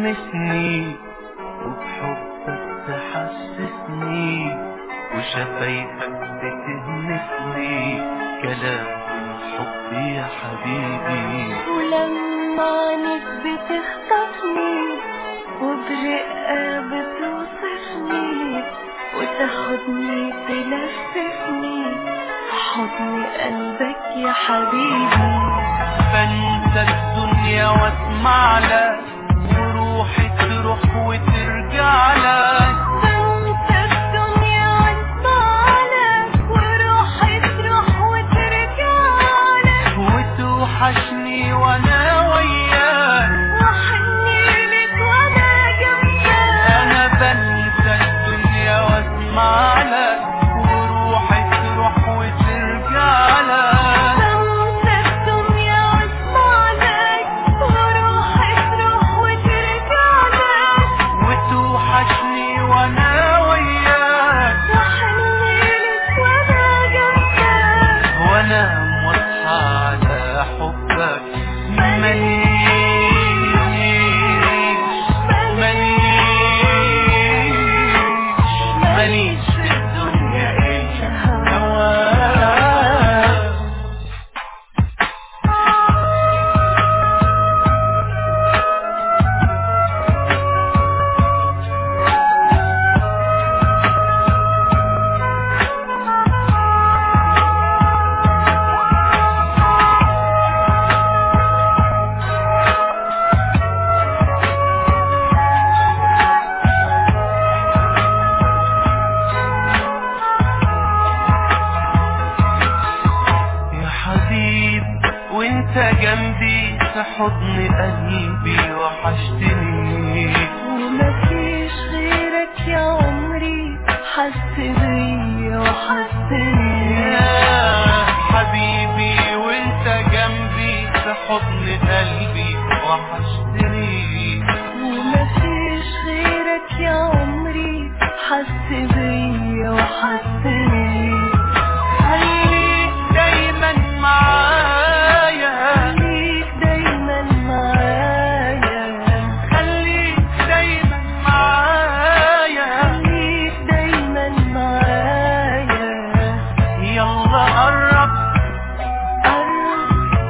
تلمسني وبحبك تحسسني وشفايفك بتهمسني كلام الحب يا حبيبي ولما عنك بتخطفني وبرقة بتوصفني وتاخدني تلففني حضن قلبك يا حبيبي فانسى الدنيا واسمع لك وروحي تروح وترجع لك بنسى الدنيا واسمع لك وروحي تروح وترجعلك وتوحشني وانا وياك وحني لك وانا جنبك انا بنسى الدنيا واسمع لك وروحي تروح وترجع لك بنسى الدنيا واسمع لك وروحي تروح وترجعلك وتوحشني وانا وياك وحني لك وانا جنبك وانا واصحى على حبك ماليش ماليش ماليش في الدنيا الا هواك يا حبيب وانت جنبي في حضن قلبي وحشتني ومفيش غيرك يا عمري حس بيا وحسني يا حبيبي وانت جنبي في حضن قلبي وحشتني ومفيش غيرك يا عمري حس بيا وحسني خليك دايما معايا خليك دايما معايا خليك دايما معايا خليك دايما معايا يلا قرب قرب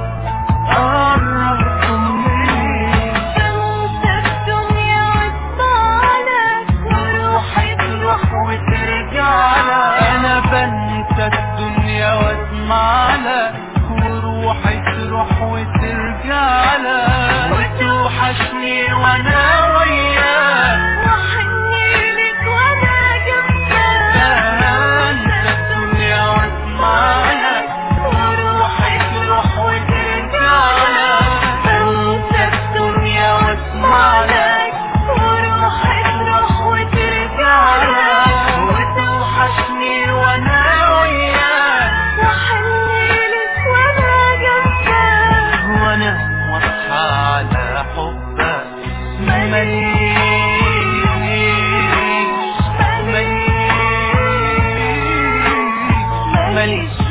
قرب مني بنسى الدنيا واسمع لك وروحي تروح وترجع لك انا بنسى الدنيا واسمع لك وروحي تروح وترجع لك وتوحشني وانا وياك وحني لك وانا جنبك بنسى الدنيا واسمع لك وروحي تروح وترجع لك بنسى الدنيا واسمع لك وروحي تروح وترجع لك وتوحشني وانا وياك وحني لك وانا جنبك وانا واصحى على حبك ماليش ماليش ماليش